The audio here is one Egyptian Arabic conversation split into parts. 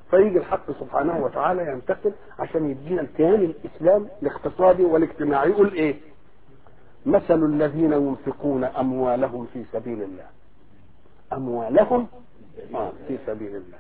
فيجي الحق سبحانه وتعالى ينتقل عشان يدينا الكيان الاسلام الاقتصادي والاجتماعي يقول ايه مثل الذين ينفقون اموالهم في سبيل الله اموالهم آه في سبيل الله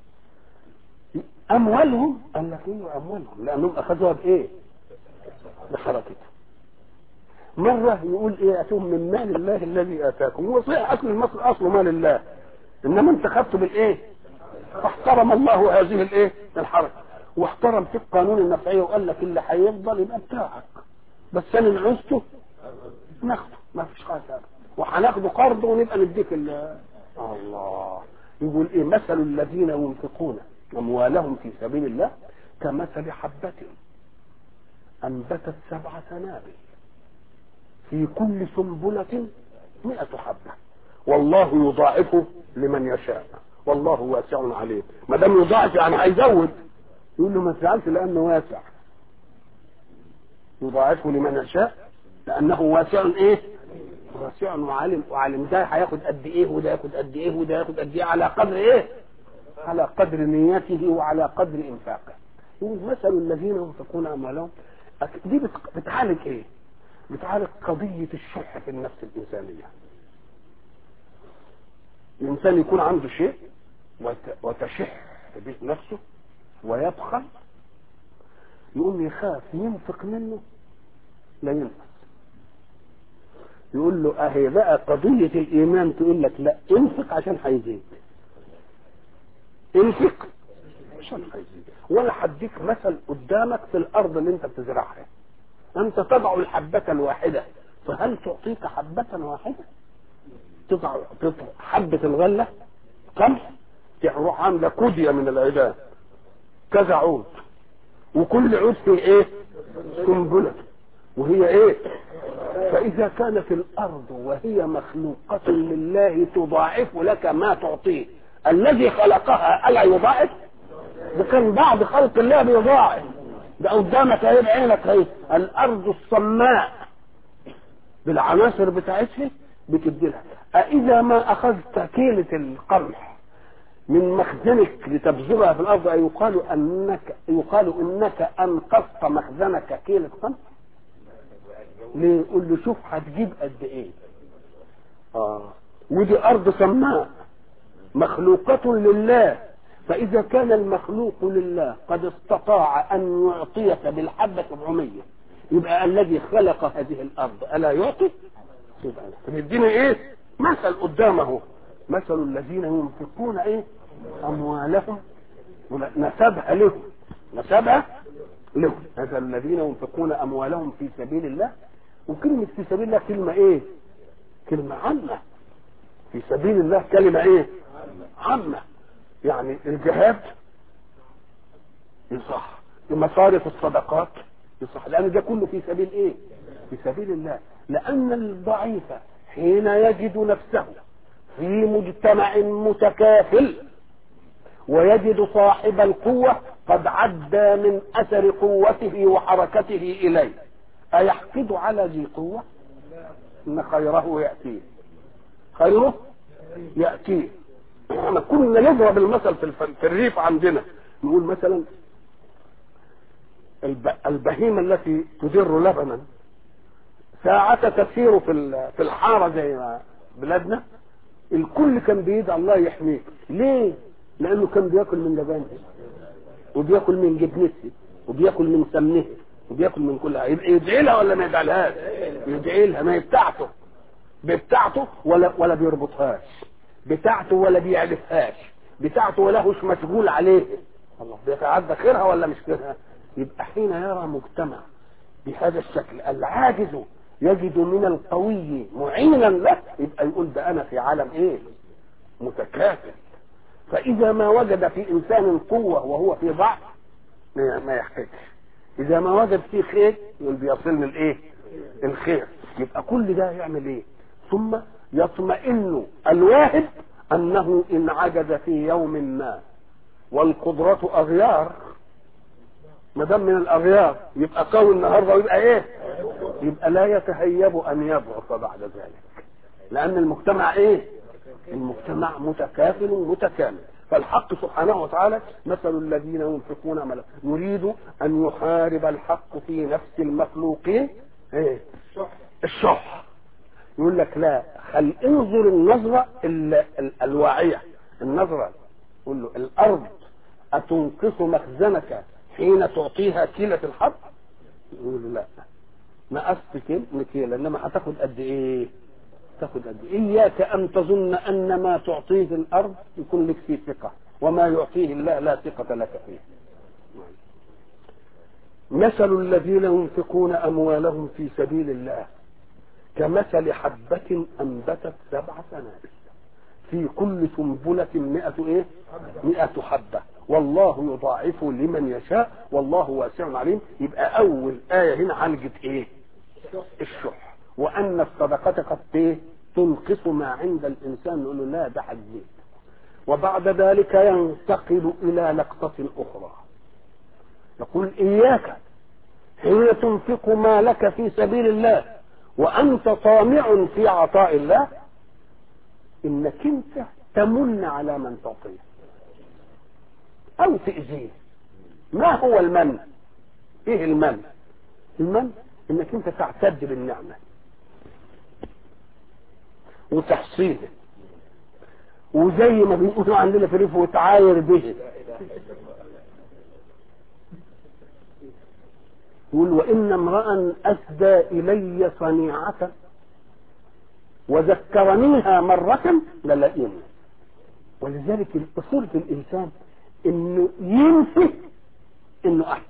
اموالهم قال لك ايه اموالهم لانهم اخذوها بايه بحركتهم مرة يقول ايه اتوهم من مال الله الذي اتاكم هو صحيح اصل المصر اصله مال الله انما انت خدته بالايه فاحترم الله هذه الايه الحركة واحترم في القانون النفعية وقال لك اللي هيفضل يبقى بتاعك بس انا اللي عوزته ناخده ما فيش حاجة وهناخده قرض ونبقى نديك ال- الله يقول ايه مثل الذين ينفقون اموالهم في سبيل الله كمثل حبة انبتت سبع سنابل في كل سنبلة مئة حبة والله يضاعفه لمن يشاء والله واسع عليم ما دام يضاعف يعني هيزود يقول له ما تزعلش لانه واسع يضاعفه لمن يشاء لانه واسع ايه واسع وعالم وعالم ده هياخد قد ايه وده ياخد قد ايه وده ياخد قد ايه على قدر ايه على قدر نيته وعلى قدر انفاقه يقول مثل الذين ينفقون اموالهم أك- دي بت- بتعالج ايه بتعالج قضية الشح في النفس الإنسانية الإنسان يكون عنده شيء وت- وتشح به نفسه ويبخل يقوم يخاف ينفق منه لا ينفق يقول له اهي بقى قضية الإيمان تقول لك لا انفق عشان هيزيد انفق عشان هيزيد ولا هديك مثل قدامك في الأرض اللي أنت بتزرعها أنت تضع الحبة الواحدة فهل تعطيك حبة واحدة تضع تضع حبة الغلة قمح تروح عاملة كودية من العيدان كذا عود وكل عود فيه ايه سنبلة وهي ايه فإذا كانت الأرض وهي مخلوقة لله تضاعف لك ما تعطيه الذي خلقها ألا يضاعف ده كان بعد خلق الله بيضاعف ده قدامك اهي بعينك اهي الارض الصماء بالعناصر بتاعتها بتدي لها أإذا ما أخذت كيلة القمح من مخزنك لتبذرها في الأرض يقال أنك يقال إنك أنقذت مخزنك كيلة قمح ليه؟ يقول له شوف هتجيب قد إيه آه ودي أرض سماء مخلوقة لله فإذا كان المخلوق لله قد استطاع أن يعطيك بالحبة 700 يبقى الذي خلق هذه الأرض ألا يعطي؟ يبقى فبيدينا إيه؟ مثل قدامه مثل الذين ينفقون إيه؟ أموالهم نسبها لهم نسبها لهم هذا الذين ينفقون أموالهم في سبيل الله وكلمة في سبيل الله كلمة إيه؟ كلمة عامة في سبيل الله كلمة إيه؟ عامة يعني الجهاد يصح مصارف الصدقات يصح لان ده كله في سبيل ايه في سبيل الله لان الضعيف حين يجد نفسه في مجتمع متكافل ويجد صاحب القوة قد عدى من أثر قوته وحركته إليه أيحقد على ذي قوة إن خيره يأتيه خيره يأتيه احنا كنا نضرب المثل في, الف... في الريف عندنا نقول مثلا الب... البهيمة التي تدر لبنا ساعة تسير في في الحارة زي ما بلادنا الكل كان بيدعي الله يحميك ليه؟ لأنه كان بياكل من لبنها وبياكل من جبنتها وبياكل من سمنها وبياكل من كلها يبقى يدعي لها ولا ما يدعيلهاش؟ يدعي لها ما هي بتاعته بتاعته ولا ولا بيربطهاش بتاعته ولا بيعرفهاش بتاعته ولا هوش مشغول عليه الله بيتعدى خيرها ولا مش خيرها يبقى حين يرى مجتمع بهذا الشكل العاجز يجد من القوي معينا له يبقى يقول ده انا في عالم ايه متكافل فاذا ما وجد في انسان قوه وهو في ضعف ما يحتاجش اذا ما وجد فيه خير يقول بيصلني الايه الخير يبقى كل ده يعمل ايه ثم يطمئن الواهب انه ان عجز في يوم ما والقدرة اغيار ما دام من الاغيار يبقى قوي النهارده ويبقى ايه يبقى لا يتهيب ان يضعف بعد ذلك لان المجتمع ايه المجتمع متكافل متكامل فالحق سبحانه وتعالى مثل الذين ينفقون ملا يريد ان يحارب الحق في نفس المخلوقين ايه الشح يقول لك لا خل انظر النظرة ال... ال... الواعية النظرة يقول له الارض اتنقص مخزنك حين تعطيها كيلة الحب يقول لا نقصت كيل كيلة انما هتاخد قد ايه تاخد قد ايه اياك ان تظن ان ما تعطيه الارض يكون لك فيه ثقة وما يعطيه الله لا ثقة لك فيه مثل الذين ينفقون اموالهم في سبيل الله كمثل حبة انبتت سبع سنابل في كل سنبلة مئة ايه مئة حبة والله يضاعف لمن يشاء والله واسع عليم يبقى اول آية هنا عالجت ايه الشح وان الصدقة قد ايه تنقص ما عند الانسان نقول له لا ده حديث وبعد ذلك ينتقل الى لقطة اخرى يقول اياك حين تنفق مالك في سبيل الله وانت طامع في عطاء الله انك انت تمن على من تعطيه او تأذيه ما هو المن ايه المن المن انك انت تعتد بالنعمة وتحصيله وزي ما بيقولوا عندنا في ريف وتعاير به يقول وان امرأ اسدى الي صنيعة وذكرنيها مرة للئيم ولذلك الاصول في الانسان انه ينسى انه احسن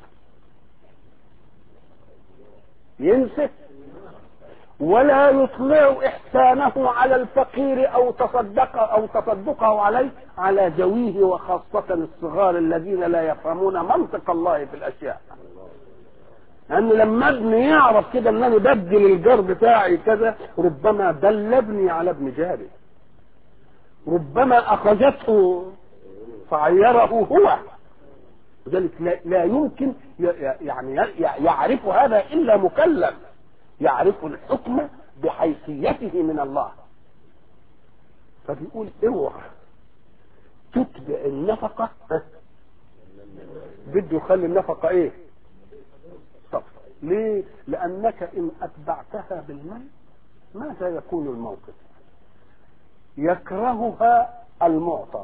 ينسى ولا يطلع احسانه على الفقير او تصدق او تصدقه عليه على ذويه وخاصة الصغار الذين لا يفهمون منطق الله في الاشياء لان لما ابني يعرف كده ان انا بدل الجار بتاعي كذا ربما دل ابني على ابن جاري ربما اخذته فعيره هو لذلك لا, لا يمكن يعني يعرف هذا الا مكلف يعرف الحكم بحيثيته من الله فبيقول اوعى تتبع النفقة بده يخلي النفقة ايه طب ليه لانك ان اتبعتها بالمال ماذا يكون الموقف يكرهها المعطى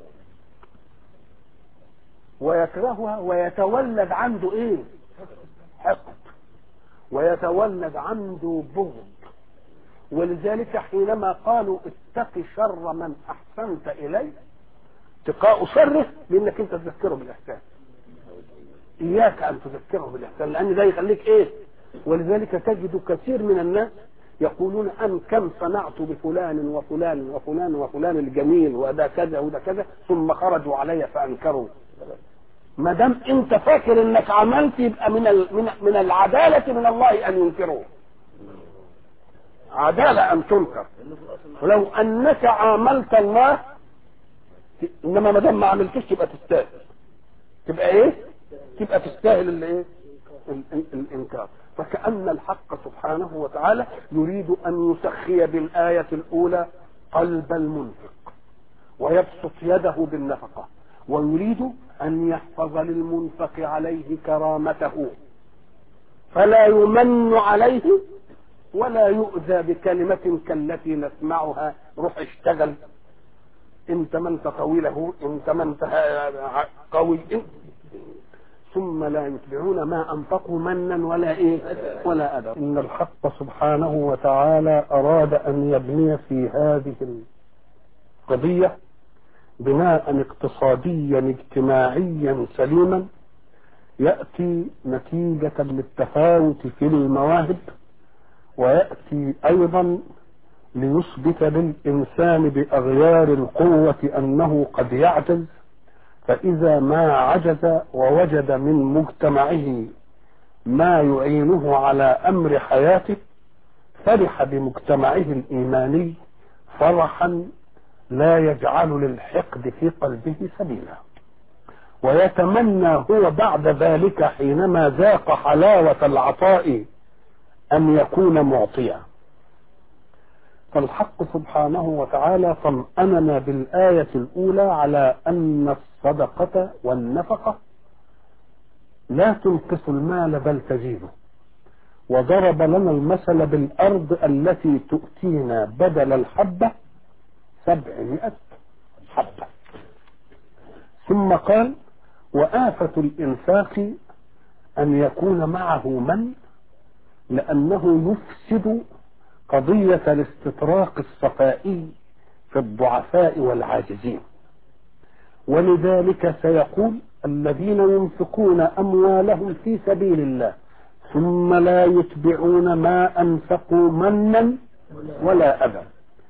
ويكرهها ويتولد عنده ايه حقد ويتولد عنده بغض ولذلك حينما قالوا اتق شر من احسنت اليه اتقاء شره لانك انت تذكره بالاحسان اياك ان تذكره بالاحسان لان ده يخليك ايه ولذلك تجد كثير من الناس يقولون أن كم صنعت بفلان وفلان وفلان وفلان الجميل وده كذا وده كذا ثم خرجوا علي فأنكروا ما دام انت فاكر انك عملت يبقى من من من العداله من الله ان ينكروه عداله ان تنكر ولو انك عاملت الله انما ما دام ما عملتوش تبقى تستاهل تبقى ايه تبقى تستاهل الايه الانكار فكأن الحق سبحانه وتعالى يريد أن يسخي بالآية الأولى قلب المنفق ويبسط يده بالنفقة ويريد أن يحفظ للمنفق عليه كرامته فلا يمن عليه ولا يؤذى بكلمة كالتي نسمعها روح اشتغل انت ما انت طويله انت ما انت قوي انت ثم لا يتبعون ما انفقوا منا ولا ايه ولا اذى ان الحق سبحانه وتعالى اراد ان يبني في هذه القضيه بناء اقتصاديا اجتماعيا سليما ياتي نتيجه للتفاوت في المواهب وياتي ايضا ليثبت للانسان باغيار القوه انه قد يعجز فإذا ما عجز ووجد من مجتمعه ما يعينه على أمر حياته فرح بمجتمعه الإيماني فرحا لا يجعل للحقد في قلبه سبيلا ويتمنى هو بعد ذلك حينما ذاق حلاوة العطاء أن يكون معطيا فالحق سبحانه وتعالى طمأننا بالآية الأولى على أن الصدقة والنفقة لا تنقص المال بل تزيده وضرب لنا المثل بالأرض التي تؤتينا بدل الحبة سبعمائة حبة ثم قال وآفة الإنفاق أن يكون معه من لأنه يفسد قضية الاستطراق الصفائي في الضعفاء والعاجزين ولذلك سيقول الذين ينفقون أموالهم في سبيل الله ثم لا يتبعون ما أنفقوا منا ولا أذى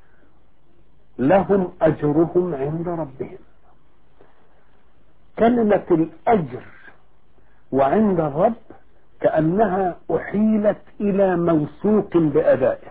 لهم أجرهم عند ربهم كلمة الأجر وعند الرب كأنها أحيلت إلى موثوق بأدائه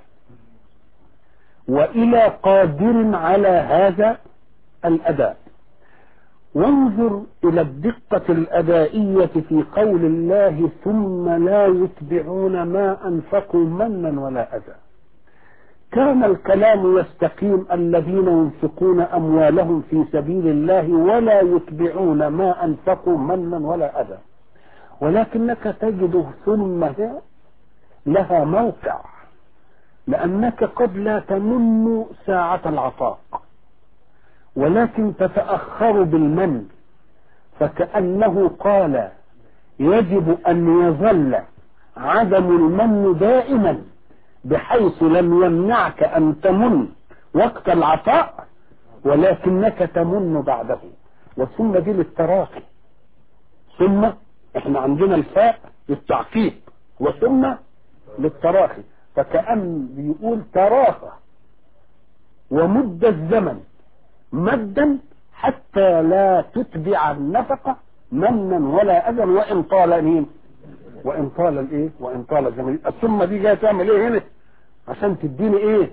وإلى قادر على هذا الأداء وانظر إلى الدقة الأدائية في قول الله ثم لا يتبعون ما أنفقوا منا ولا أذى كان الكلام يستقيم الذين ينفقون أموالهم في سبيل الله ولا يتبعون ما أنفقوا منا ولا أذى ولكنك تجد ثم لها موقع لأنك قد لا تمن ساعة العطاء ولكن تتأخر بالمن فكأنه قال يجب أن يظل عدم المن دائما بحيث لم يمنعك أن تمن وقت العطاء ولكنك تمن بعده وثم دي للتراخي ثم احنا عندنا الفاء للتعقيب وثم للتراخي فكأن بيقول تراخى ومد الزمن مدا حتى لا تتبع النفقة منا ولا أذى وإن طال مين وإن طال الإيه وإن طال الزمن الثم دي جاية تعمل إيه هنا عشان تديني إيه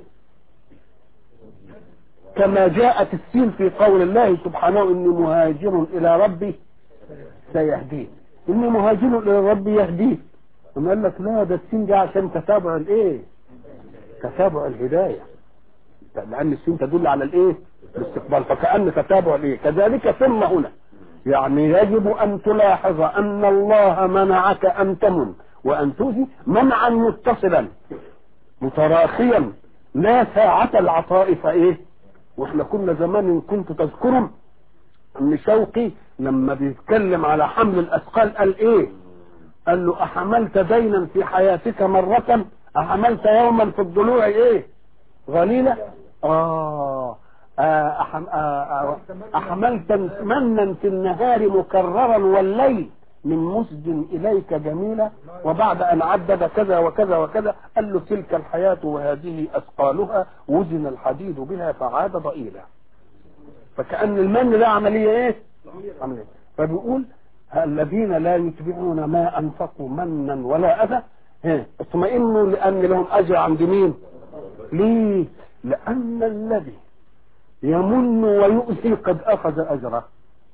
كما جاءت السين في قول الله سبحانه إني مهاجر إلى ربي سيهدين إني مهاجر إلى ربي يهدين ثم قال لك لا ده السين جاء عشان تتابع الإيه تتابع الهداية لأن السين تدل على الإيه الاستقبال فكأن تتابع الإيه كذلك ثم هنا يعني يجب أن تلاحظ أن الله منعك أن تمن وأن توزي منعا متصلا متراخيا لا ساعة العطاء فإيه واحنا كنا زمان إن كنت تذكرهم ان شوقي لما بيتكلم على حمل الاثقال قال ايه قال له احملت دينا في حياتك مرة احملت يوما في الضلوع ايه غليلة اه أحم... أحملت منا في النهار مكررا والليل من مسد إليك جميلة وبعد أن عدد كذا وكذا وكذا قال له تلك الحياة وهذه أثقالها وزن الحديد بها فعاد ضئيلا فكأن المن ده عملية إيه؟ عملية فبيقول الذين لا يتبعون ما أنفقوا منا ولا أذى اطمئنوا لأن لهم أجر عند مين؟ ليه؟ لأن الذي يمن ويؤذي قد أخذ أجره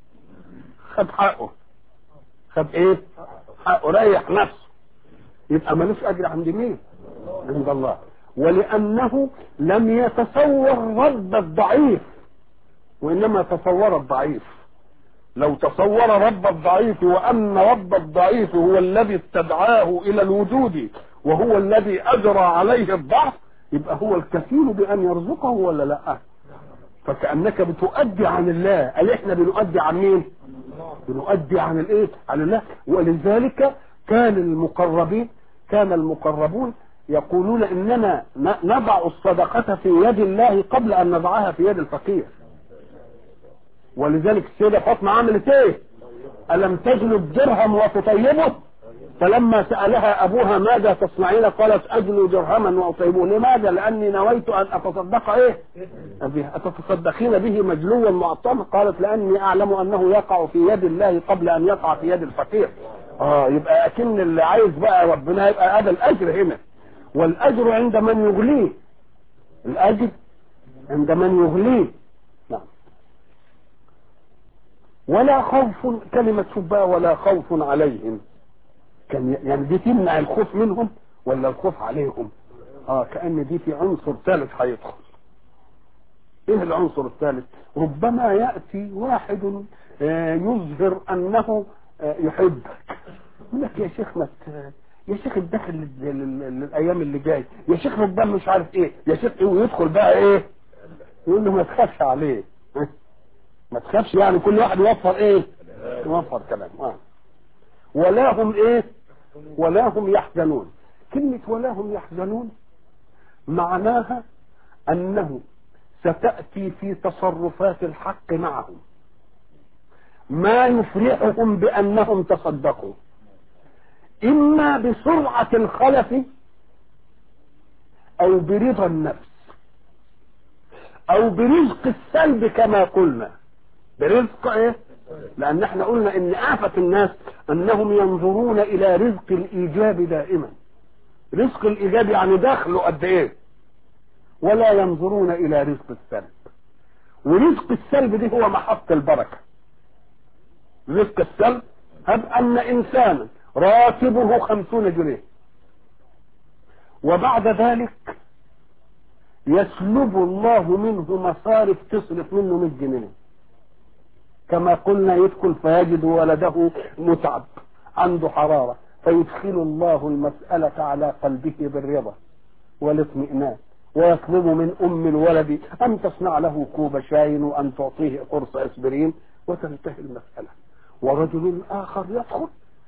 خد حقه خد إيه؟ حقه ريح نفسه يبقى ملوش أجر عند مين؟ عند الله ولأنه لم يتصور رد الضعيف وإنما تصور الضعيف لو تصور رب الضعيف وأن رب الضعيف هو الذي استدعاه إلى الوجود وهو الذي أجرى عليه الضعف يبقى هو الكفيل بأن يرزقه ولا لا فكأنك بتؤدي عن الله قال احنا بنؤدي عن مين بنؤدي عن الايه عن الله ولذلك كان المقربين كان المقربون يقولون اننا نضع الصدقة في يد الله قبل ان نضعها في يد الفقير ولذلك السيدة فاطمة عملت ايه ألم تجلب درهم وتطيبه فلما سألها أبوها ماذا تصنعين قالت أجلو درهما وأطيبه لماذا لأني نويت أن أتصدق إيه أتتصدقين به مجلوا معطما قالت لأني أعلم أنه يقع في يد الله قبل أن يقع في يد الفقير آه يبقى أكن اللي عايز بقى ربنا يبقى هذا الأجر هنا والأجر عند من يغليه الأجر عند من يغليه نعم ولا خوف كلمة شباء ولا خوف عليهم كان يعني دي تمنع الخوف منهم ولا الخوف عليهم اه كأن دي في عنصر ثالث هيدخل ايه العنصر الثالث ربما يأتي واحد آه، يظهر انه آه، يحبك يقول لك يا شيخ ما ت- يا شيخ الداخل لل- لل- للايام اللي جاي يا شيخ ربما مش عارف ايه يا شيخ ايه ويدخل بقى ايه يقول له ما تخافش عليه ها؟ ما تخافش يعني كل واحد يوفر ايه يوفر كلام آه. ولا هم ايه ولا هم يحزنون كلمة ولا هم يحزنون معناها انه ستأتي في تصرفات الحق معهم ما يفرحهم بأنهم تصدقوا إما بسرعة الخلف أو برضا النفس أو برزق السلب كما قلنا برزق إيه؟ لأن احنا قلنا إن آفة الناس أنهم ينظرون إلى رزق الإيجاب دائما رزق الإيجاب يعني دخله قد إيه ولا ينظرون إلى رزق السلب ورزق السلب دي هو محط البركة رزق السلب هب أن إنسانا راتبه خمسون جنيه وبعد ذلك يسلب الله منه مصارف تصرف منه 100 جنيه كما قلنا يدخل فيجد ولده متعب عنده حرارة فيدخل الله المسألة على قلبه بالرضا والاطمئنان ويطلب من أم الولد أن تصنع له كوب شاي وأن تعطيه قرص أسبرين وتنتهي المسألة ورجل آخر يدخل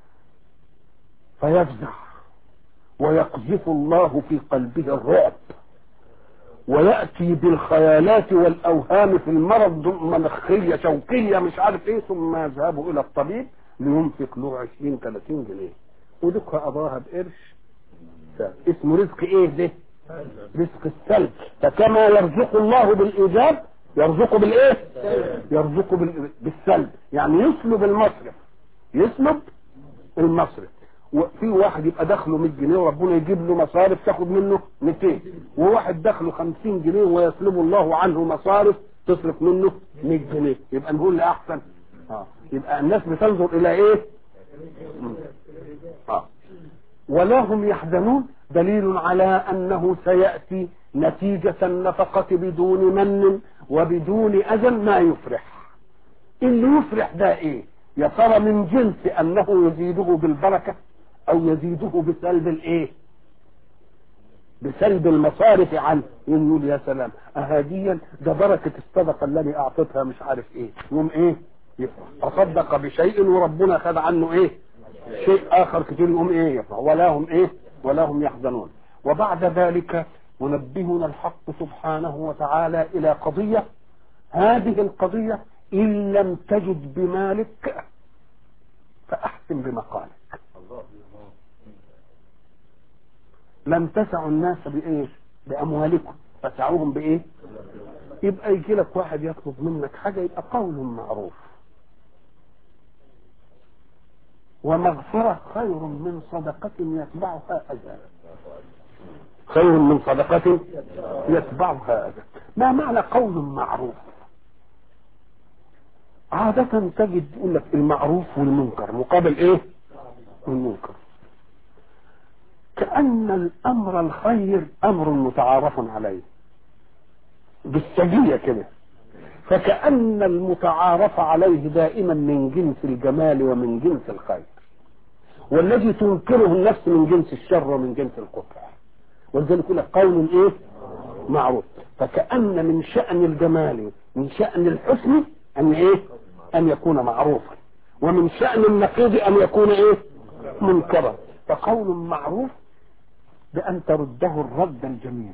فيفزع ويقذف الله في قلبه الرعب ويأتي بالخيالات والأوهام في المرض منخية شوكية مش عارف ايه ثم يذهب إلى الطبيب لينفق له 20 30 جنيه ودك قضاها بقرش اسمه رزق ايه ده رزق السلب فكما يرزق الله بالإيجاب يرزقه بالايه يرزقه بال- بالسلب يعني يسلب المصرف يسلب المصرف وفي واحد يبقى دخله 100 جنيه وربنا يجيب له مصارف تاخد منه 200 وواحد دخله 50 جنيه ويسلب الله عنه مصارف تصرف منه 100 جنيه يبقى نقول لي احسن اه يبقى الناس بتنظر الى ايه مم. اه ولا هم يحزنون دليل على انه سياتي نتيجه النفقه بدون من وبدون اذى ما يفرح اللي يفرح ده ايه يا ترى من جنس انه يزيده بالبركه او يزيده بسلب الايه بسلب المصارف عنه يقول يا سلام اهديا ده بركه الصدقه الذي اعطيتها مش عارف ايه يوم ايه يفرح تصدق بشيء وربنا خد عنه ايه شيء اخر كتير يقوم ايه يفرح ولا هم ايه ولا هم يحزنون وبعد ذلك ينبهنا الحق سبحانه وتعالى الى قضيه هذه القضيه ان لم تجد بمالك فاحسن بمقالك لم تسعوا الناس بايه باموالكم فسعوهم بايه يبقى يجي لك واحد يطلب منك حاجه يبقى قول معروف ومغفرة خير من صدقة يتبعها أذى خير من صدقة يتبعها أذى ما معنى قول معروف عادة تجد يقول لك المعروف والمنكر مقابل ايه المنكر كأن الأمر الخير أمر متعارف عليه بالسجية كده فكأن المتعارف عليه دائما من جنس الجمال ومن جنس الخير والذي تنكره النفس من جنس الشر ومن جنس القبح ولذلك يقول لك قول ايه معروف فكأن من شأن الجمال من شأن الحسن أن ايه أن يكون معروفا ومن شأن النقيض أن يكون ايه منكرا فقول معروف بأن ترده الرد الجميل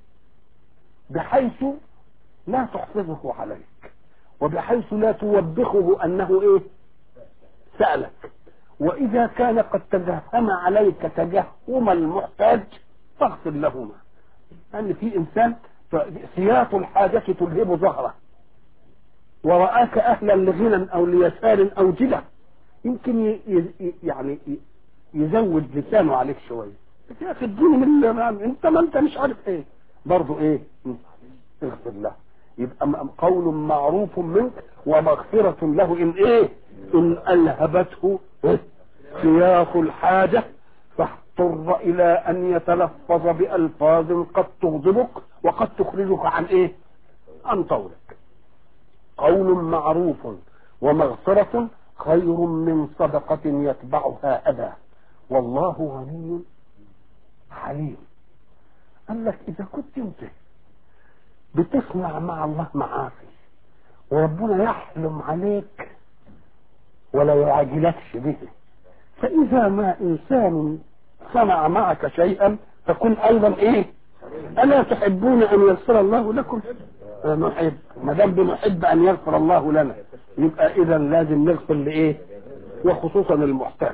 بحيث لا تحفظه عليك وبحيث لا توبخه انه ايه سألك واذا كان قد تجهم عليك تجهم المحتاج فاغفر لهما لان في انسان سياط الحاجة تلهب ظهره ورآك اهلا لغنى او ليسار او جدة يمكن ي... ي... يعني ي... يزود لسانه عليك شوية يا اخي اديني من اللي انت ما انت مش عارف ايه برضه ايه اغفر له يبقى م- قول معروف منك ومغفرة له إن إيه إن ألهبته إيه؟ سياق الحاجة اضطر الى ان يتلفظ بالفاظ قد تغضبك وقد تخرجك عن ايه عن طولك قول معروف ومغفرة خير من صدقة يتبعها أذى والله غني حليم قال لك إذا كنت أنت بتصنع مع الله معاصي وربنا يحلم عليك ولا يعجلكش به فإذا ما إنسان صنع معك شيئا فكن أيضا إيه ألا تحبون أن يغفر الله لكم نحب ما دام بنحب أن يغفر الله لنا يبقى إذا لازم نغفر لإيه وخصوصا المحتاج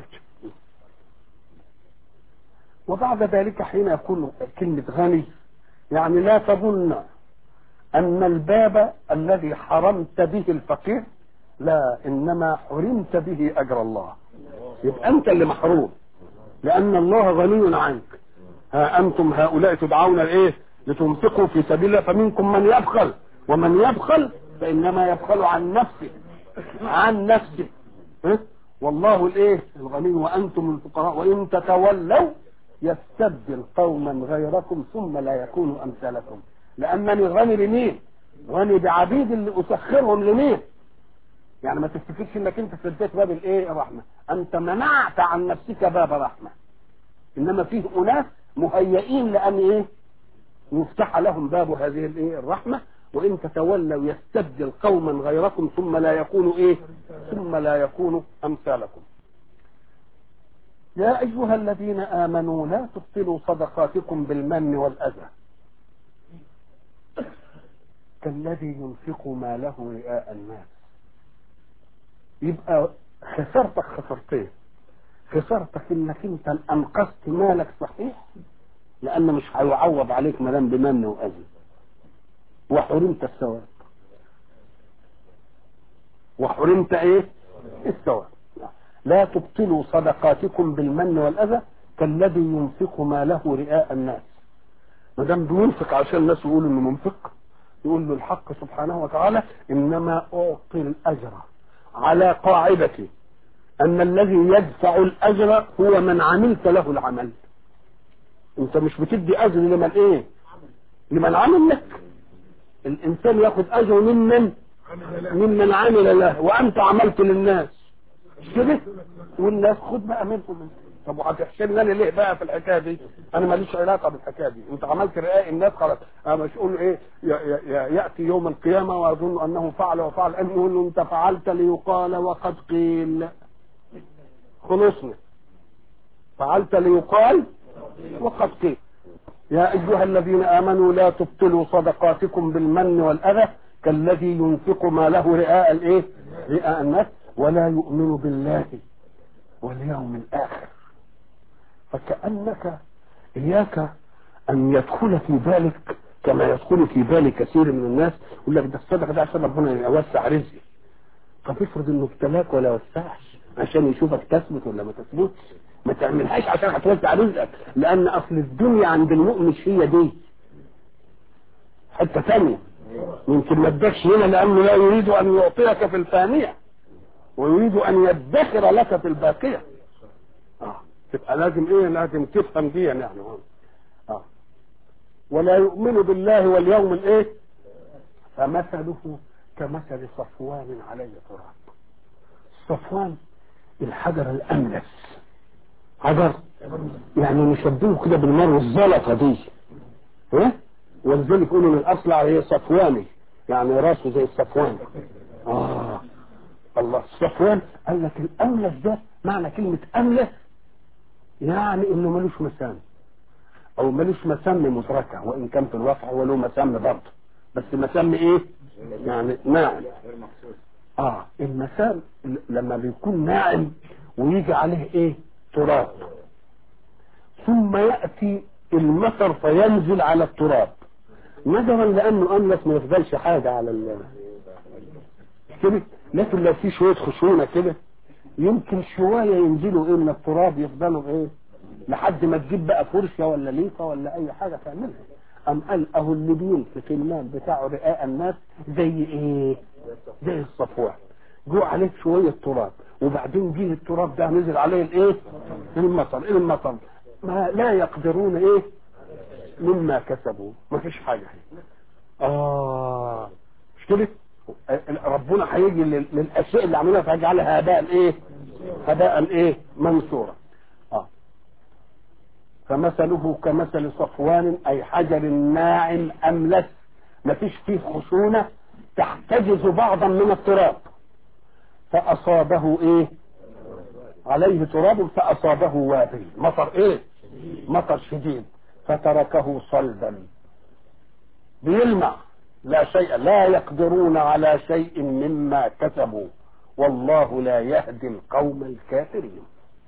وبعد ذلك حين يكون كلمة غني يعني لا تظن أن الباب الذي حرمت به الفقير لا إنما حرمت به أجر الله يبقى أنت اللي محروم لأن الله غني عنك ها أنتم هؤلاء تدعون الإيه لتنفقوا في سبيل الله فمنكم من يبخل ومن يبخل فإنما يبخل عن نفسه عن نفسه ها؟ والله الايه الغني وانتم الفقراء وان تتولوا يستبدل قوما غيركم ثم لا يكونوا امثالكم لانني غني لمين غني بعبيد اللي اسخرهم لمين يعني ما تفتكرش انك انت سديت باب الايه الرحمه انت منعت عن نفسك باب رحمه انما فيه اناس مهيئين لان ايه يفتح لهم باب هذه الايه الرحمه وان تتولوا يستبدل قوما غيركم ثم لا يكونوا ايه ثم لا يكونوا امثالكم يا ايها الذين امنوا لا تبطلوا صدقاتكم بالمن والاذى كالذي ينفق ماله رئاء الناس يبقى خسارتك خسارتين خسارتك انك انت انقذت مالك صحيح لان مش هيعوض عليك ما دام بمن واذى وحرمت الثواب وحرمت ايه الثواب لا تبطلوا صدقاتكم بالمن والاذى كالذي ينفق ماله رئاء الناس ما دام بينفق عشان الناس يقولوا انه منفق يقول له الحق سبحانه وتعالى انما اعطي الاجر على قاعده ان الذي يدفع الاجر هو من عملت له العمل انت مش بتدي اجر لمن ايه لمن عمل لك الانسان ياخذ اجر ممن ممن عمل له وانت عملت للناس مش كده والناس خد بقى منكم طب وهتحسبني انا ليه بقى في الحكايه دي انا ماليش علاقه بالحكايه دي انت عملت رئاء الناس خلاص انا مش اقول ايه ي- ي- ي- ياتي يوم القيامه ويظن انه فعل وفعل ان يقول له انت فعلت ليقال وقد قيل خلصنا فعلت ليقال وقد قيل يا ايها الذين امنوا لا تبطلوا صدقاتكم بالمن والاذى كالذي ينفق ماله رئاء الايه رئاء الناس ولا يؤمن بالله واليوم الاخر فكانك اياك ان يدخل في بالك كما يدخل في بال كثير من الناس يقول لك ده الصدقه ده عشان ربنا يوسع رزقي طب افرض انه ابتلاك ولا وسعش عشان يشوفك تثبت ولا ما تثبتش ما تعملهاش عشان هتوسع رزقك لان اصل الدنيا عند المؤمن مش هي دي حته ثانيه يمكن ما ادكش هنا لانه لا يريد ان يعطيك في الفانيه ويريد ان يدخر لك في الباقيه اه تبقى لازم ايه لازم تفهم دي يعني اه ولا يؤمن بالله واليوم الايه فمثله كمثل صفوان عليه تراب صفوان الحجر الاملس حجر يعني نشبهه كده بالمر الزلطه دي ها ولذلك يقولوا من الاصلع هي صفواني يعني راسه زي الصفوان اه الله الصفوان قال لك الاملس ده معنى كلمه املس يعني انه ملوش مسام او ملوش مسام مدركه وان كان في الرفع هو له مسام برضه بس مسام ايه يعني ناعم اه المسام لما بيكون ناعم ويجي عليه ايه تراب ثم ياتي المطر فينزل على التراب نظرا لانه املس ما يفضلش حاجه على ال كده لكن لو في شويه خشونه كده يمكن شويه ينزلوا ايه من التراب يفضلوا ايه لحد ما تجيب بقى فرشه ولا ليفه ولا اي حاجه تعملها ام قال اهو اللي بينفق المال بتاعه رئاء الناس زي ايه زي الصفوان جو عليه شويه تراب وبعدين جه التراب ده نزل عليه الايه المطر ايه المطر ما لا يقدرون ايه مما كسبوا ما فيش حاجة اه مش كده ربنا هيجي لل- للاشياء اللي عملها فيجعلها هباء ايه هباء ايه منصورا اه فمثله كمثل صفوان اي حجر ناعم املس ما فيش فيه خشونه تحتجز بعضا من التراب فاصابه ايه عليه تراب فاصابه وابل مطر ايه مطر شديد فتركه صلبا بيلمع لا شيء لا يقدرون على شيء مما كسبوا والله لا يهدي القوم الكافرين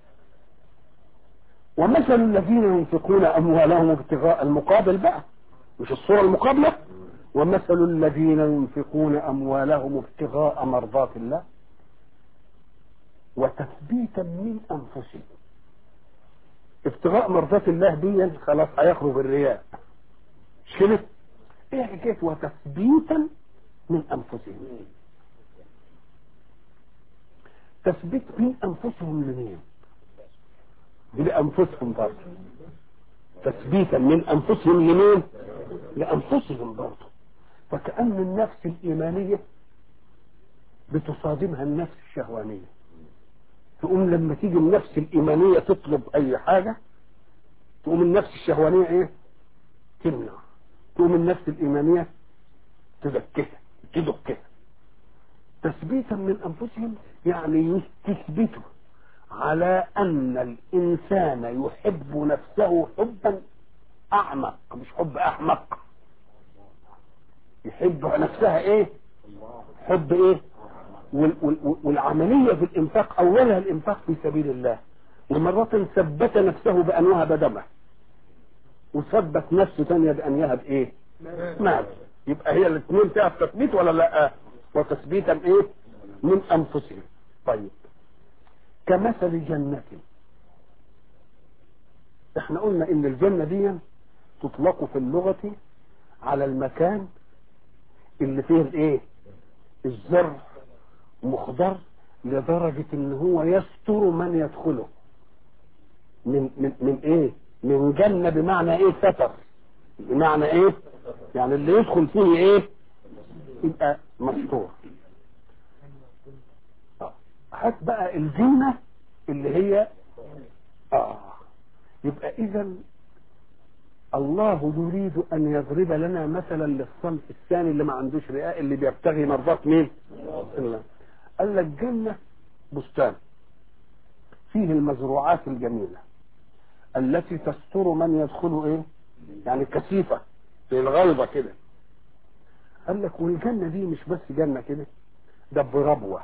ومثل الذين ينفقون اموالهم ابتغاء المقابل بقى مش الصوره المقابله ومثل الذين ينفقون اموالهم ابتغاء مرضات الله وتثبيتا من انفسهم ابتغاء مرضات الله دي خلاص هيخرج الرياء مش كده؟ ايه حكايه وتثبيتا من انفسهم تثبيت من انفسهم لمين؟ لانفسهم برضه تثبيتا من انفسهم لمين؟ لانفسهم برضه فكأن النفس الإيمانية بتصادمها النفس الشهوانية تقوم لما تيجي النفس الإيمانية تطلب أي حاجة تقوم النفس الشهوانية إيه؟ تمنع تقوم النفس الإيمانية تذكرها تدكها تثبيتا من أنفسهم يعني تثبتوا على أن الإنسان يحب نفسه حبا أعمق مش حب أحمق يحب نفسها إيه حب إيه وال- وال- والعملية في الإنفاق أولها الإنفاق في سبيل الله ومرات ثبت نفسه بأن وهب دمه وثبت نفسه ثانية بأن يهب إيه مال يبقى هي الاثنين فيها تثبيت ولا لا وتثبيتا إيه من أنفسهم طيب كمثل جنة احنا قلنا ان الجنة دي تطلق في اللغة على المكان اللي فيه الايه الزرع مخضر لدرجة ان هو يستر من يدخله من من من ايه من جنة بمعنى ايه ستر بمعنى ايه يعني اللي يدخل فيه ايه يبقى مستور آه. هات بقى الجنة اللي هي اه يبقى اذا الله يريد ان يضرب لنا مثلا للصنف الثاني اللي ما عندوش رئاء اللي بيبتغي مرضات مين الله قال لك جنة بستان فيه المزروعات الجميلة التي تستر من يدخل ايه يعني كثيفة في الغلبة كده قال لك والجنة دي مش بس جنة كده ده بربوة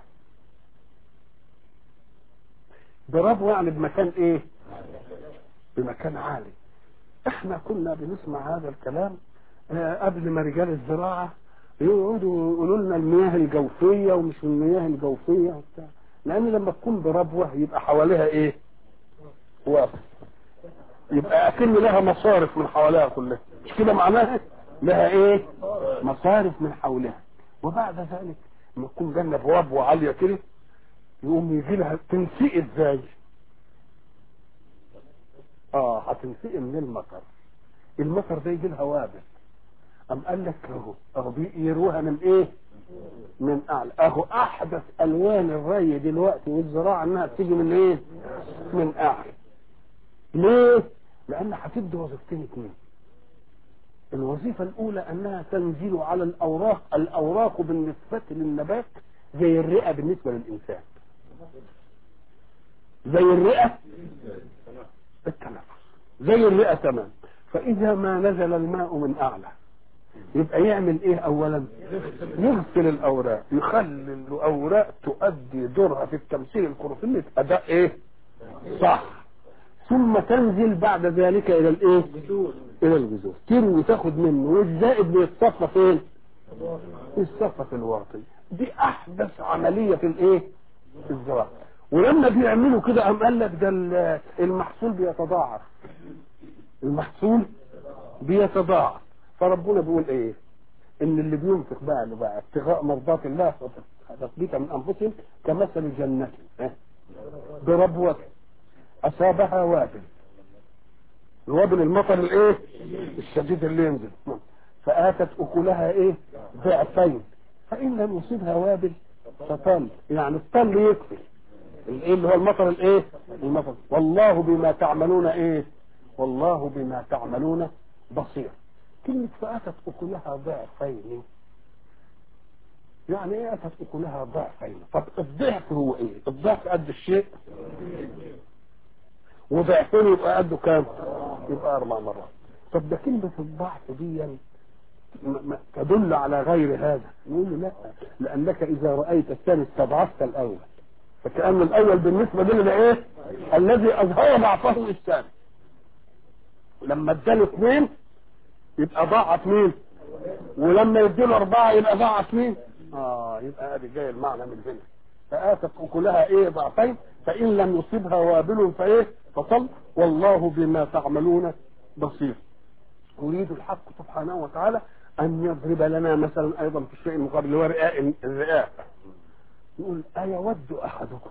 بربوة يعني بمكان ايه بمكان عالي احنا كنا بنسمع هذا الكلام آه، قبل ما رجال الزراعة يقعدوا يقولوا لنا المياه الجوفية ومش المياه الجوفية وبتاع لأن لما تكون بربوة يبقى حواليها إيه؟ واقف يبقى أكن لها مصارف من حواليها كلها مش كده معناها؟ لها إيه؟ مصارف من حولها وبعد ذلك لما تكون جنة بربوة عالية كده يقوم يجي لها تنسيق ازاي؟ اه هتنسقي من المطر المطر ده يجي لها وابل أم قال لك اهو اهو بيقيروها من ايه؟ من اعلى اهو احدث الوان الري دلوقتي والزراعه انها بتيجي من ايه؟ من اعلى ليه؟ لان هتدي وظيفتين اثنين الوظيفة الأولى أنها تنزل على الأوراق الأوراق بالنسبة للنبات زي الرئة بالنسبة للإنسان زي الرئة التنفس زي الرئة تمام فإذا ما نزل الماء من أعلى يبقى يعمل إيه أولا يغسل الأوراق يخلي الأوراق تؤدي دورها في التمثيل الكروفيلي أداء إيه صح ثم تنزل بعد ذلك إلى الإيه إلى الجذور تروي تاخد منه والزائد بيتصفى فين يتصفى في الواطي دي أحدث عملية في الإيه في الزراعة ولما بيعملوا كده قام قال لك ده ال- المحصول بيتضاعف المحصول بيتضاعف فربنا بيقول ايه ان اللي بينفق بقى اللي بقى ابتغاء مرضات الله وتثبيتا من انفسهم كمثل جنة إيه؟ بربوة اصابها وابل الوابل المطر الايه الشديد اللي ينزل فاتت اكلها ايه ضعفين فان لم يصيبها وابل فطل يعني الطل يكفي الايه اللي هو المطر الايه المطر والله بما تعملون ايه والله بما تعملون بصير كلمة فأتت أكلها ضعفين يعني ايه أتت أكلها ضعفين طب الضعف هو ايه الضعف قد الشيء وضعفين يبقى قده كام يبقى أربع مرات طب ده كلمة الضعف دي م- م- تدل على غير هذا نقول له لا لأنك إذا رأيت الثاني استضعفت الأول فكأن الأول بالنسبة لنا إيه الذي أظهر ضعفه الثاني لما اداله اثنين يبقى ضاعف مين ولما يديله أربعة يبقى ضاعف مين آه يبقى ادي جاي المعنى من هنا فآتت أكلها إيه ضعفين فإن لم يصبها وابل فإيه فصل والله بما تعملون بصير يريد الحق سبحانه وتعالى أن يضرب لنا مثلا أيضا في الشيء المقابل اللي هو رئاء الرئاء يقول أيود أحدكم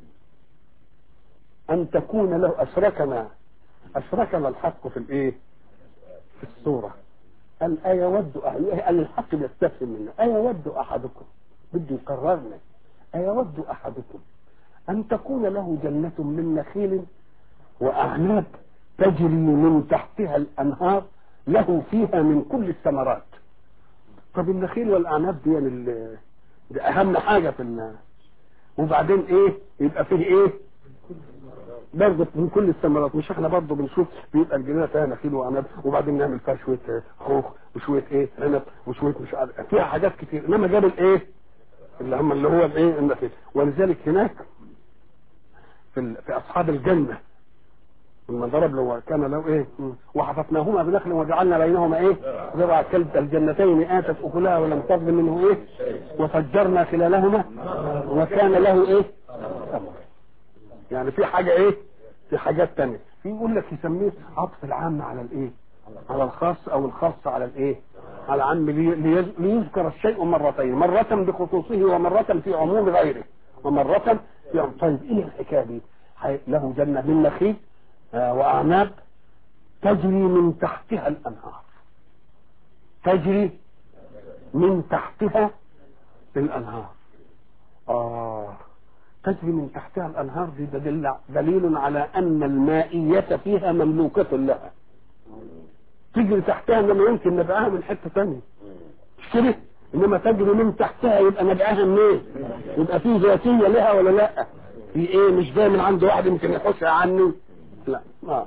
أن تكون له أشركنا أشركنا الحق في الإيه؟ في الصورة قال أيود أحد قال الحق بيستفهم منا أيود أحدكم بده يقررنا أيود أحدكم أن تكون له جنة من نخيل وأعناب تجري من تحتها الأنهار له فيها من كل الثمرات طب النخيل والأعناب دي, ال- دي أهم حاجة في الناس وبعدين إيه يبقى فيه إيه برضه من كل الثمرات مش احنا برضه بنشوف بيبقى الجنينه فيها نخيل وعنب وبعدين نعمل فيها شويه خوخ وشويه ايه عنب وشويه مش عارف فيها حاجات كتير انما جاب الايه اللي هم اللي هو الايه النخيل ولذلك هناك في ال- في اصحاب الجنه لما ضرب له كان له ايه مم. وحففناهما بنخل وجعلنا بينهما ايه زرع كلب الجنتين اتت اكلها ولم تظلم منه ايه وفجرنا خلالهما وكان له ايه ثمر يعني في حاجة ايه في حاجات تانية في يقول لك يسميه عطف العام على الايه على الخاص او الخاص على الايه على العام لي- ليز- ليذكر الشيء مرتين مرة بخصوصه ومرة في عموم غيره ومرة في عموم طيب ايه الحكاية دي حي- له جنة من نخيل آه، واعناب تجري من تحتها الانهار تجري من تحتها الانهار اه تجري من تحتها الانهار دي دليل, دليل على ان المائية فيها مملوكة لها تجري تحتها انما يمكن نبعها من حتة تانية مش كده انما تجري من تحتها يبقى نبعها منين يبقى في ذاتية لها ولا لا في ايه مش جاي من عند واحد يمكن يحوشها عني لا آه.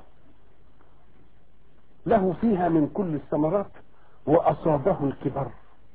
له فيها من كل الثمرات واصابه الكبر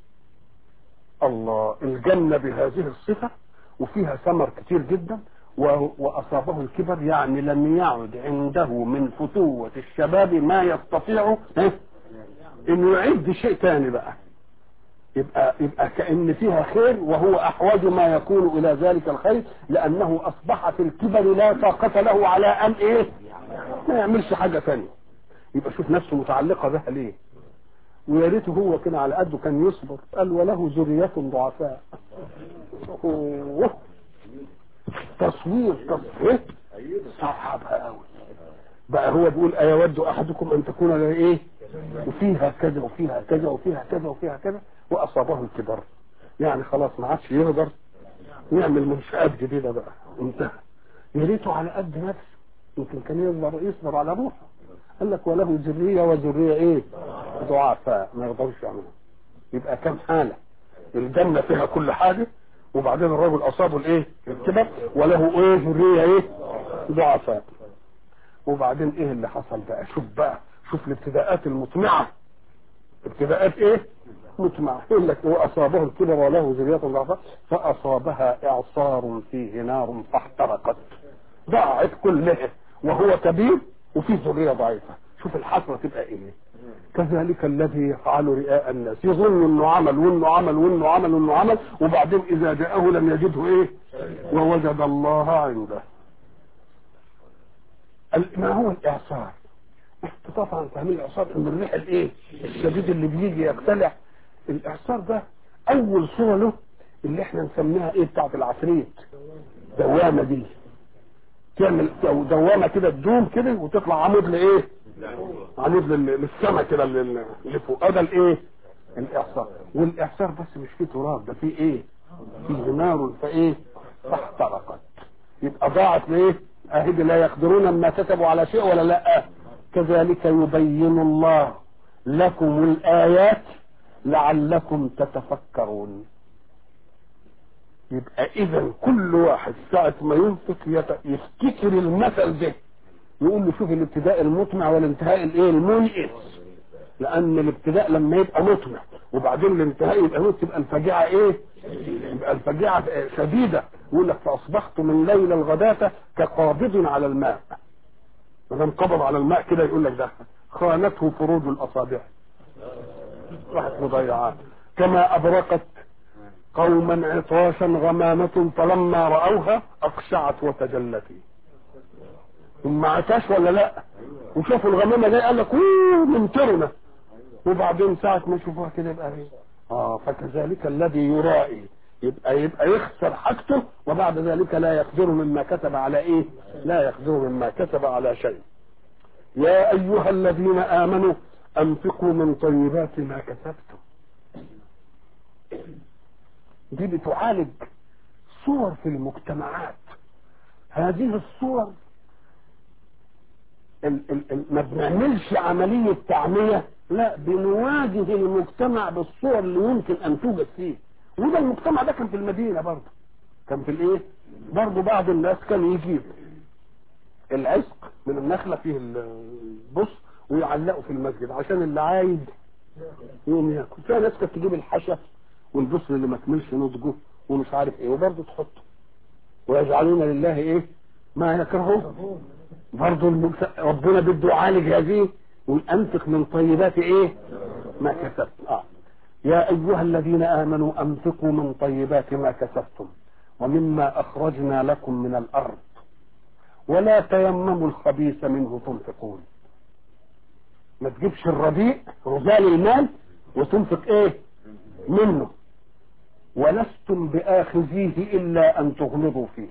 الله الجنة بهذه الصفة وفيها ثمر كتير جدا و- وأصابه الكبر يعني لم يعد عنده من فتوة الشباب ما يستطيع ها، انه يعد شيء تاني بقى يبقى يبقى كأن فيها خير وهو أحوج ما يكون إلى ذلك الخير لأنه أصبح في الكبر لا طاقة له على أن إيه ما يعملش حاجة ثانية يبقى شوف نفسه متعلقة بها ليه ويا ريته هو كده على قده كان يصبر قال وله ذرية ضعفاء أوه. تصوير تصوير صعبها قوي بقى هو بيقول أيود أحدكم أن تكون له إيه وفيها كذا وفيها كذا وفيها كذا وفيها كذا وأصابه الكبر يعني خلاص ما عادش يقدر يعمل منشآت جديدة بقى انتهى يا ريته على قد نفسه يمكن كان يصبر يصبر على روحه قال لك وله ذرية وذرية ايه ضعفاء ما يقدرش يعملها يبقى كم حالة الجنة فيها كل حاجة وبعدين الرجل اصابه الايه الكبر وله ايه ذرية ايه ضعفاء وبعدين ايه اللي حصل بقى شوف بقى شوف الابتداءات المطمعة ابتداءات ايه مطمعة يقول لك واصابه الكبر وله ذرية ضعفاء فاصابها اعصار فيه نار فاحترقت ضاعت كلها وهو كبير وفيه ذرية ضعيفة شوف الحسرة تبقى ايه كذلك الذي يفعل رئاء الناس يظن انه عمل وانه عمل وانه عمل وانه عمل وبعدين اذا جاءه لم يجده ايه ووجد الله عنده ال- ما هو الاعصار انت طبعا فاهمين الاعصار ان الريح الايه الشديد اللي بيجي يقتلع الاعصار ده اول صوره له اللي احنا نسميها ايه بتاعت العفريت دوامه دي تعمل أو دوامه كده تدوم كده وتطلع عمود لايه عنيد لل- للسما كده اللي اللي فوق ده الايه الاعصار والاعصار بس مش فيه تراب ده فيه ايه فيه نار فايه فاحترقت يبقى ضاعت ليه اهدي لا يقدرون ما كتبوا على شيء ولا لا كذلك يبين الله لكم الايات لعلكم تتفكرون يبقى اذا كل واحد ساعة ما ينفق يت- يفتكر المثل ده يقول له شوف الابتداء المطمع والانتهاء الايه الميئس لان الابتداء لما يبقى مطمع وبعدين الانتهاء يبقى موت تبقى الفجيعه ايه يبقى الفجيعه شديده يقول لك فاصبحت من ليل الغداة كقابض على الماء ما انقبض على الماء كده يقول لك ده خانته فروج الاصابع راحت مضيعات كما ابرقت قوما عطاشا غمامة فلما رأوها أقشعت وتجلت ثم عطاش ولا لا وشافوا الغمامة دي قال لك اوه ممطرنا وبعدين ساعة ما يشوفوها كده يبقى ايه اه فكذلك الذي يرائي يبقى يبقى يخسر حاجته وبعد ذلك لا يقدر مما كتب على ايه لا يقدر مما كتب على شيء يا ايها الذين امنوا انفقوا من طيبات ما كسبتم دي بتعالج صور في المجتمعات هذه الصور ال ال ال ما بنعملش عملية تعمية لا بنواجه المجتمع بالصور اللي يمكن ان توجد فيه وده المجتمع ده كان في المدينة برضه كان في الايه برضه بعض الناس كان يجيب العسق من النخلة فيه البص ويعلقه في المسجد عشان اللي عايز يقوم ياكل فيها ناس كانت تجيب الحشف والبصر اللي ما كملش نضجه ومش عارف ايه وبرضه تحطه ويجعلون لله ايه ما يكرهون برضه المجت... ربنا بده يعالج هذه وانفق من طيبات ايه ما كسبت اه يا ايها الذين امنوا انفقوا من طيبات ما كسبتم ومما اخرجنا لكم من الارض ولا تيمموا الخبيث منه تنفقون ما تجيبش الرديء رجال المال وتنفق ايه منه ولستم باخذيه الا ان تغمضوا فيه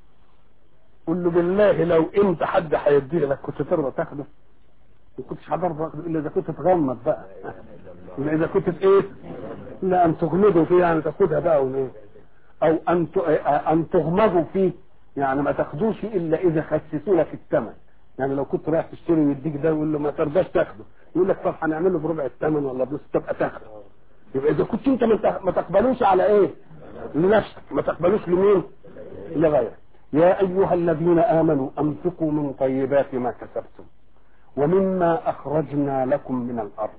قل له بالله لو انت حد هيديه لك كنت ترضى تاخده ما كنتش هترضى تاخده الا اذا كنت تغمض بقى الا اذا كنت ايه لا ان تغمضوا فيه يعني تاخدها بقى وليه او ان ت- ان تغمضوا فيه يعني ما تاخدوش الا اذا خسسوا لك الثمن يعني لو كنت رايح تشتري ويديك ده ويقول له ما ترضاش تاخده يقول لك طب هنعمله بربع الثمن ولا بنص تبقى تاخده يبقى اذا كنت انت ما تق- ما تقبلوش على ايه لنفسك ما تقبلوش لمين لغيرك يا ايها الذين امنوا انفقوا من طيبات ما كسبتم ومما اخرجنا لكم من الارض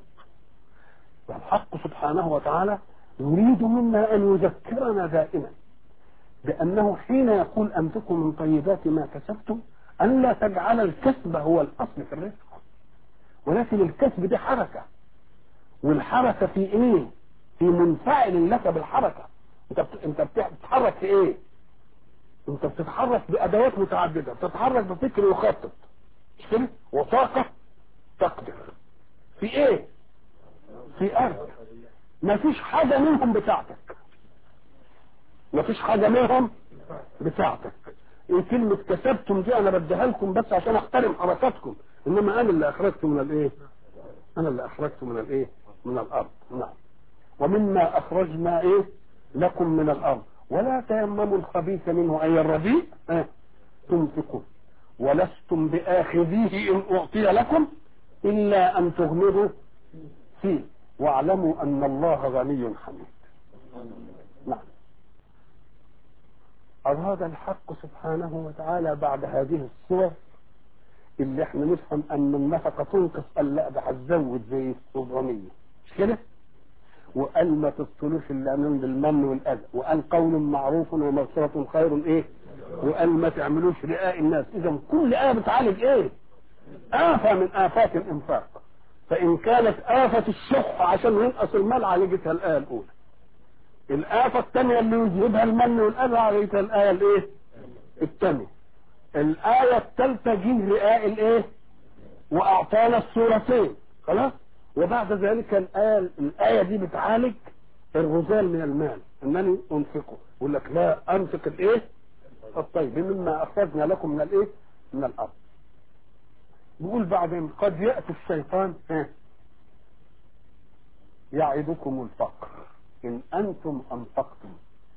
والحق سبحانه وتعالى يريد منا ان يذكرنا دائما بانه حين يقول انفقوا من طيبات ما كسبتم ان لا تجعل الكسب هو الاصل في الرزق ولكن الكسب دي حركه والحركه في ايه في منفعل لك بالحركه انت بت... انت بتتحرك في ايه انت بتتحرك بادوات متعدده بتتحرك بفكر يخطط مش كده وطاقه تقدر في ايه في ارض ما فيش حاجه منهم بتاعتك ما فيش حاجه منهم بتاعتك إيه كلمة كسبتم دي أنا بديها لكم بس عشان أحترم حركاتكم إنما أنا اللي أخرجت من الإيه؟ أنا اللي أخرجت من الإيه؟ من الأرض نعم ومما أخرجنا إيه؟ لكم من الأرض ولا تيمموا الخبيث منه أي الرديء آه. تنفقون ولستم بآخذيه إن أعطي لكم إلا أن تغمضوا فيه واعلموا أن الله غني حميد نعم أراد الحق سبحانه وتعالى بعد هذه الصور اللي احنا نفهم ان النفقة تنقص قال لا ده هتزود زي الصبرانية مش كده؟ وقال ما تبطلوش الا من بالمن والاذى وقال قول معروف ومغفرة خير ايه؟ وقال ما تعملوش رئاء الناس اذا كل آية بتعالج ايه؟ آفة من آفات الإنفاق فإن كانت آفة الشح عشان ينقص المال عالجتها الآية الأولى الآفة الثانية اللي يذهبها المن والأذى عالجتها الآية الإيه؟ الثانية الآية الثالثة جه رئاء الإيه؟ وأعطانا السورتين خلاص؟ وبعد ذلك الآية الآية دي بتعالج الغزال من المال أنني أنفقه يقول لك لا أنفق الإيه؟ الطيب مما أخرجنا لكم من الإيه؟ من الأرض بيقول بعدين قد يأتي الشيطان ها يعدكم الفقر إن أنتم أنفقتم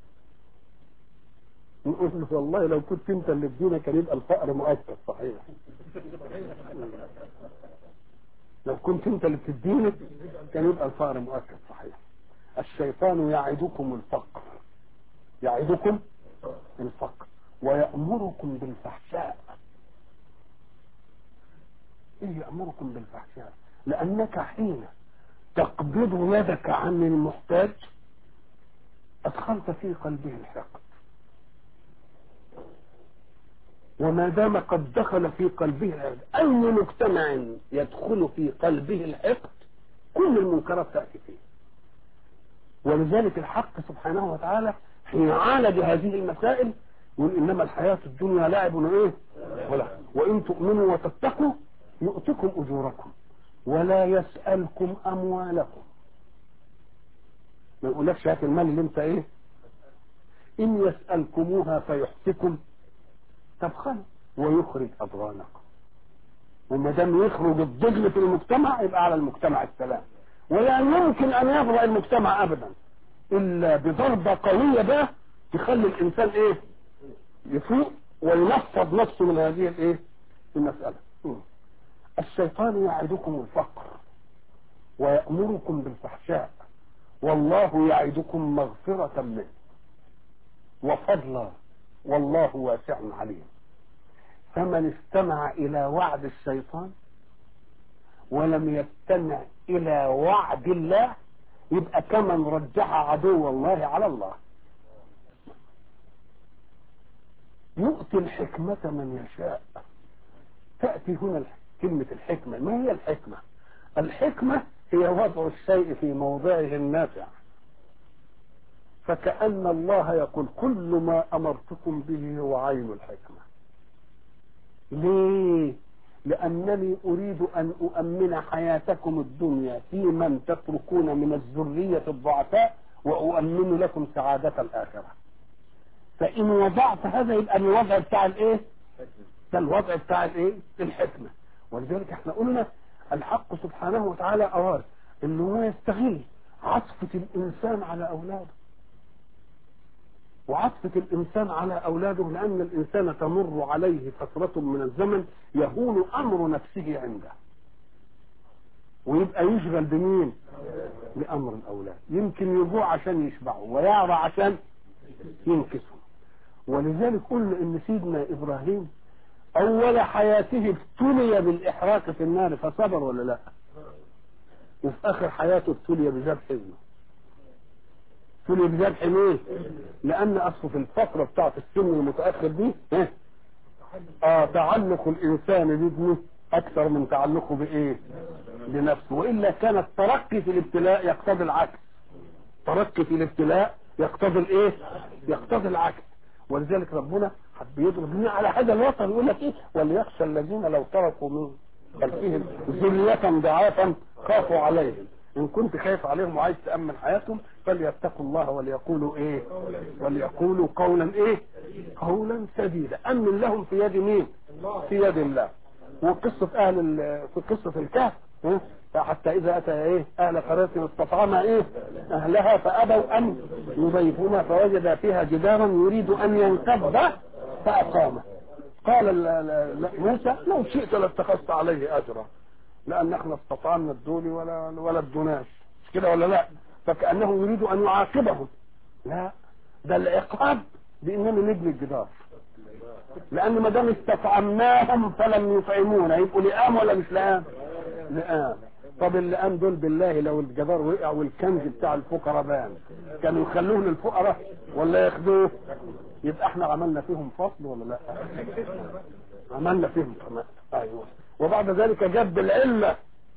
نقول له والله لو كنت أنت اللي بدينا كان يبقى الفقر مؤكد صحيح لو كنت أنت اللي بتديني كان يبقى الفقر مؤكد صحيح الشيطان يعدكم الفقر يعدكم الفقر ويأمركم بالفحشاء ايه يأمركم بالفحشاء لأنك حين تقبض يدك عن المحتاج أدخلت في قلبه الحقد وما دام قد دخل في قلبه الحقد أي مجتمع يدخل في قلبه الحقد كل المنكرات تأتي فيه ولذلك الحق سبحانه وتعالى حين عالج هذه المسائل يقول إنما الحياة الدنيا لعب وإيه ولا وإن تؤمنوا وتتقوا يؤتكم أجوركم ولا يسألكم أموالكم ما يقولكش هات المال اللي انت ايه إن يسألكموها فيحسكم تبخلوا ويخرج أضغانكم وما دام يخرج الضغل في المجتمع يبقى على المجتمع السلام ولا يمكن أن يضرع المجتمع أبدا إلا بضربة قوية بقى تخلي الإنسان إيه يفوق وينفض نفسه من هذه الإيه المسألة م. الشيطان يعدكم الفقر ويأمركم بالفحشاء والله يعدكم مغفرة منه وفضلا والله واسع عليم فمن استمع إلى وعد الشيطان ولم يستمع إلى وعد الله يبقى كمن رجح عدو الله على الله يؤتي الحكمة من يشاء تأتي هنا كلمة الحكمة ما هي الحكمة الحكمة هي وضع الشيء في موضعه النافع فكأن الله يقول كل ما أمرتكم به هو عين الحكمة ليه لأنني أريد أن أؤمن حياتكم الدنيا في من تتركون من الذرية الضعفاء وأؤمن لكم سعادة الآخرة فإن وضعت هذا يبقى الوضع بتاع الإيه؟ ده الوضع بتاع الإيه؟ الحكمة ولذلك احنا قلنا الحق سبحانه وتعالى أراد إن هو يستغل عطفة الإنسان على أولاده وعطفة الإنسان على أولاده لأن الإنسان تمر عليه فترة من الزمن يهون أمر نفسه عنده ويبقى يشغل بمين بأمر الأولاد يمكن يجوع عشان يشبعوا ويعرى عشان ينكسوا ولذلك قلنا إن سيدنا إبراهيم أول حياته ابتلي بالإحراق في النار فصبر ولا لا وفي آخر حياته ابتلي بذبح ابنه ابتلي بذبح ليه؟ لأن أصله في الفترة بتاعت السن المتأخر دي اه, آه تعلق الإنسان بابنه أكثر من تعلقه بإيه؟ بنفسه وإلا كان الترقي في الابتلاء يقتضي العكس ترقي في الابتلاء يقتضي الإيه؟ يقتضي العكس ولذلك ربنا حب يضرب لنا على هذا الوطن يقول لك ايه وليخشى الذين لو تركوا من خلفهم ذرية ضعافا خافوا عليهم ان كنت خايف عليهم وعايز تامن حياتهم فليتقوا الله وليقولوا ايه وليقولوا قولا ايه قولا سديدا امن لهم في يد مين في يد الله وقصة اهل في قصة الكهف حتى اذا اتى ايه اهل قرية استطعما ايه اهلها فابوا ان يضيفونا فوجد فيها جدارا يريد ان ينقض فاقامه قال موسى لو شئت لاتخذت عليه اجرا لان احنا استطعنا الدول ولا ولا الدناش مش كده ولا لا فكانه يريد ان يعاقبهم لا ده العقاب باننا نبني الجدار لان ما دام استطعمناهم فلم يطعمونا يبقوا لئام ولا مش لئام لئام طب اللئام دول بالله لو الجدار وقع والكنز بتاع الفقراء بان كانوا يخلوه للفقراء ولا ياخدوه يبقى احنا عملنا فيهم فصل ولا لا عملنا فيهم كمان ايوه وبعد ذلك جد العله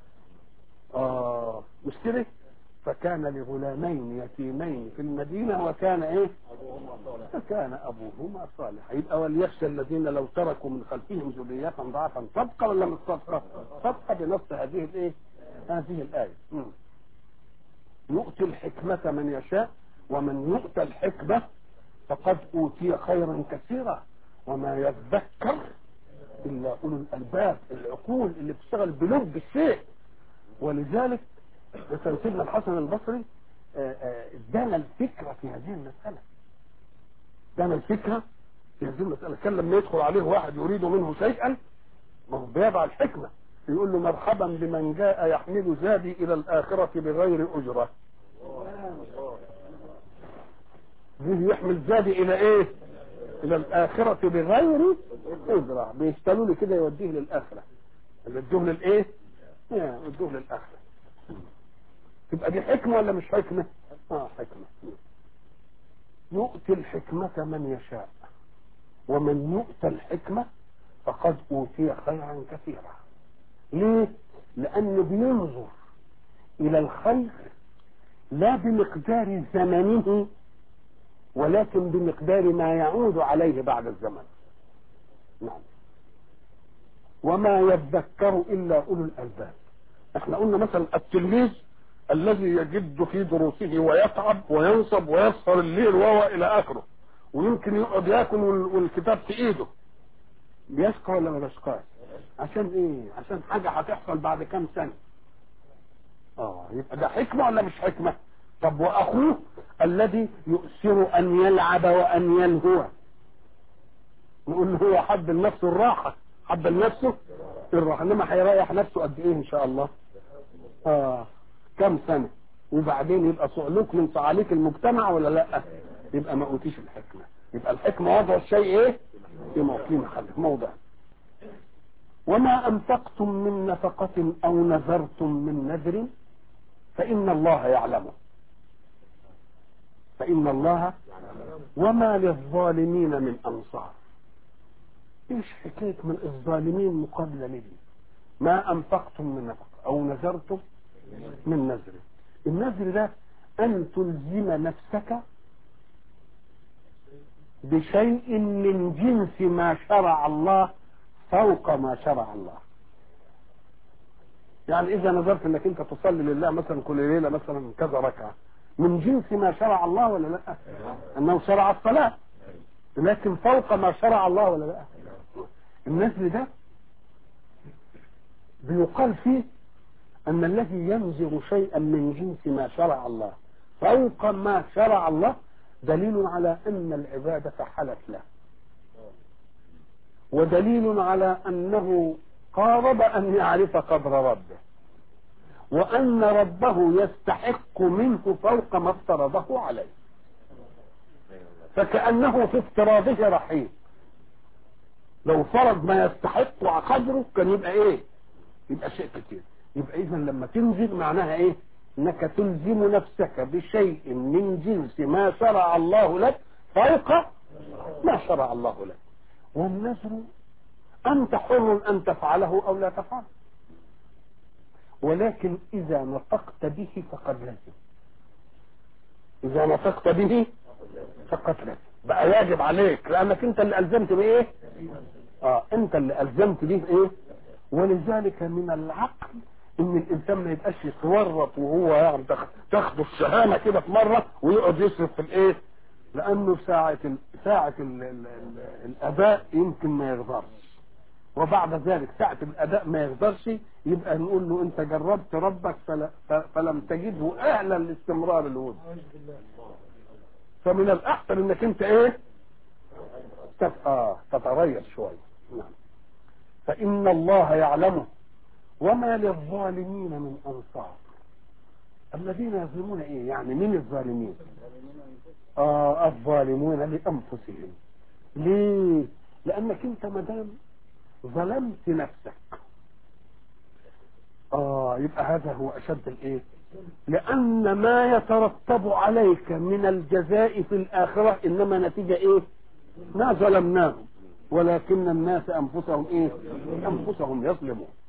اه مش كده فكان لغلامين يتيمين في المدينة وكان ايه فكان ابوهما صالحا يبقى وليخشى الذين لو تركوا من خلفهم ذرية ضعفا صدقة ولا مش صدقة صدقة بنص هذه الايه هذه الآية مم. يؤتي الحكمة من يشاء ومن يؤتى الحكمة فقد أوتي خيرا كثيرا وما يذكر إلا اولو الالباب العقول اللي بتشتغل بلب الشيء ولذلك مثلا سيدنا الحسن البصري آه، آه، ادانا الفكره في هذه المساله ادانا الفكره في هذه المساله كان لما يدخل عليه واحد يريد منه شيئا ما هو بيضع الحكمه يقول له مرحبا بمن جاء يحمل زادي الى الاخره بغير اجره يجي يحمل زادي الى ايه الى الاخره بغير اجره بيشتروا لي كده يوديه للاخره اللي ادوه للايه يا ادوه للاخره تبقى دي حكمه ولا مش حكمه اه حكمه يؤتي الحكمه من يشاء ومن يؤتى الحكمه فقد اوتي خيرا كثيرا ليه لانه بينظر الى الخير لا بمقدار زمنه ولكن بمقدار ما يعود عليه بعد الزمن نعم وما يذكر الا اولو الالباب احنا قلنا مثلا التلميذ الذي يجد في دروسه ويتعب وينصب ويسهر الليل وهو الى اخره ويمكن يقعد ياكل وال- والكتاب في ايده بيشقى ولا ما بيشقاش عشان ايه عشان حاجه هتحصل بعد كام سنه اه يبقى ده حكمه ولا مش حكمه طب واخوه الذي يؤثر ان يلعب وان يلهو نقول له هو حب لنفسه الراحه حب لنفسه الراحه انما هيريح نفسه قد ايه ان شاء الله اه كم سنه وبعدين يبقى صعلوك من صعاليك المجتمع ولا لا يبقى ما اوتيش الحكمه يبقى الحكمه وضع الشيء ايه في موقع محله موضع وما انفقتم من نفقه او نذرتم من نذر فان الله يعلمه فان الله وما للظالمين من انصار ايش حكايه من الظالمين مقابله لدي ما انفقتم من نفقه او نذرتم من نذر النذر ده ان تلزم نفسك بشيء من جنس ما شرع الله فوق ما شرع الله يعني اذا نظرت انك انت تصلي لله مثلا كل ليله مثلا كذا ركعه من جنس ما شرع الله ولا لا انه شرع الصلاه لكن فوق ما شرع الله ولا لا النذر ده بيقال فيه ان الذي ينذر شيئا من جنس ما شرع الله فوق ما شرع الله دليل على ان العباده حلت له ودليل على انه قارب ان يعرف قدر ربه وان ربه يستحق منه فوق ما افترضه عليه فكانه في افتراضه رحيم لو فرض ما يستحق قدره كان يبقى ايه يبقى شيء كتير يبقى اذا لما تنزل معناها ايه انك تلزم نفسك بشيء من جنس ما شرع الله لك فوق ما شرع الله لك والنذر انت حر ان تفعله او لا تفعله ولكن اذا نطقت به فقد لزم اذا نطقت به فقد لزم بقى يجب عليك لانك انت اللي الزمت بايه اه انت اللي الزمت به ايه ولذلك من العقل ان الانسان ما يبقاش يتورط وهو يعني تاخ- تاخده الشهامه كده في مره ويقعد يصرف في الايه لانه ساعه ال... ساعه ال... ال... ال... الاداء يمكن ما يقدرش وبعد ذلك ساعة الأداء ما يقدرش يبقى نقول له أنت جربت ربك فل... ف... فلم تجده أهلا لاستمرار الود فمن الأحسن أنك أنت إيه؟ تت... آه تتغير شوية نعم فإن الله يعلمه وما للظالمين من أنصار الذين يظلمون إيه؟ يعني من الظالمين؟ آه الظالمون لأنفسهم ليه؟ لأنك أنت ما دام ظلمت نفسك اه يبقى هذا هو اشد الايه لان ما يترتب عليك من الجزاء في الاخره انما نتيجه ايه ما ظلمناهم ولكن الناس انفسهم ايه انفسهم يظلمون